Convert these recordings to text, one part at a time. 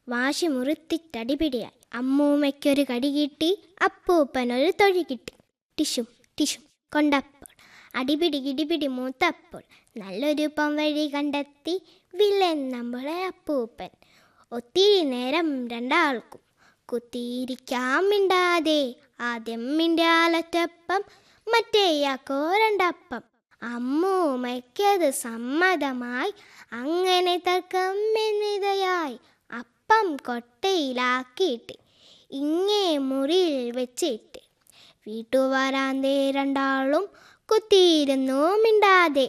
വാശി മുറുത്തിട്ടടിപിടിയായി അമ്മൂമ്മയ്ക്കൊരു കടി കിട്ടി അപ്പൂപ്പനൊരു തൊഴി കിട്ടി ടിഷും ടിഷും കൊണ്ടപ്പോൾ അടിപിടി കിടിപിടി മൂത്തപ്പോൾ നല്ലൊരു പൊംവഴി കണ്ടെത്തി വില്ലൻ നമ്മളെ അപ്പൂപ്പൻ ഒത്തിരി നേരം രണ്ടാൾക്കും കുത്തിയിരിക്കാം മിണ്ടാതെ ആദ്യം മിണ്ടാലറ്റപ്പം മറ്റേയാക്കോ രണ്ടപ്പം അമ്മൂമ്മയ്ക്കത് സമ്മതമായി അങ്ങനെ തർക്കം എന്നിതയായി അപ്പം കൊട്ടയിലാക്കിയിട്ട് ഇങ്ങേ മുറിയിൽ വെച്ചിട്ട് വീട്ടുവരാന്തേ രണ്ടാളും കുത്തിയിരുന്നു മിണ്ടാതെ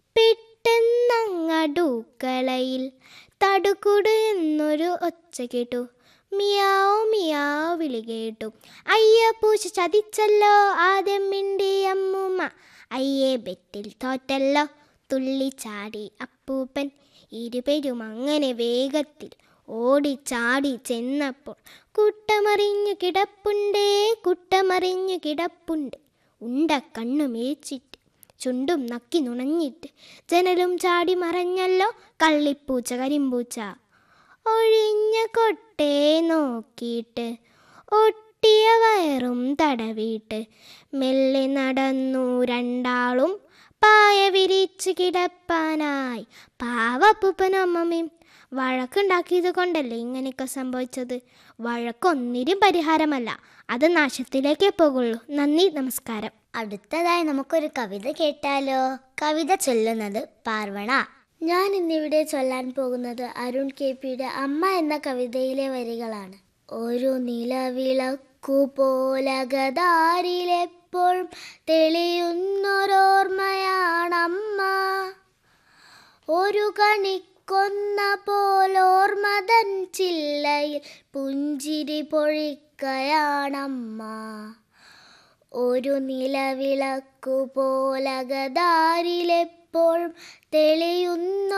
പെട്ടെന്നങ്ങടുക്കളയിൽ തടുക്കുട് എന്നൊരു ഒച്ച കേട്ടു മിയാവ് മിയാവ് വിളി കേട്ടു അയ്യ പൂച്ച ചതിച്ചല്ലോ ആദ്യം മിണ്ടി അമ്മൂമ്മ അയ്യേ ബെറ്റിൽ തോറ്റല്ലോ തുള്ളിച്ചാടി അപ്പൂപ്പൻ ഇരുപേരും അങ്ങനെ വേഗത്തിൽ ഓടിച്ചാടി ചെന്നപ്പോൾ കുട്ടമറിഞ്ഞു കിടപ്പുണ്ടേ കുട്ടമറിഞ്ഞു കിടപ്പുണ്ട് ഉണ്ട കണ്ണു മേച്ചിട്ട് ചുണ്ടും നക്കി നുണഞ്ഞിട്ട് ജനലും ചാടി മറഞ്ഞല്ലോ കള്ളിപ്പൂച്ച കരിമ്പൂച്ച ഒഴിഞ്ഞ കൊട്ടേ നോക്കിയിട്ട് ഒട്ടിയ വയറും തടവിയിട്ട് മെല്ലെ നടന്നു രണ്ടാളും പായ വിരിച്ച് കിടപ്പാനായി പാവപ്പൂപ്പനും അമ്മമ്മയും വഴക്കുണ്ടാക്കിയത് കൊണ്ടല്ലേ ഇങ്ങനെയൊക്കെ സംഭവിച്ചത് വഴക്കൊന്നിനും പരിഹാരമല്ല അത് നാശത്തിലേക്കേ പോകുള്ളൂ നന്ദി നമസ്കാരം അടുത്തതായി നമുക്കൊരു കവിത കേട്ടാലോ കവിത ചൊല്ലുന്നത് പാർവണ ഞാൻ ഇന്നിവിടെ ചൊല്ലാൻ പോകുന്നത് അരുൺ കെ പിയുടെ അമ്മ എന്ന കവിതയിലെ വരികളാണ് ഒരു നിലവിളക്കു പോലകതാരിലെപ്പോഴും തെളിയുന്നൊരോർമ്മയാണമ്മ ഒരു കണിക്കൊന്ന പോലോർമതൻ ചില്ലയിൽ പുഞ്ചിരി പൊഴിക്കയാണമ്മ ഒരു നിലവിളക്കു പോലകതാരിലെപ്പോഴും തെളിയുന്ന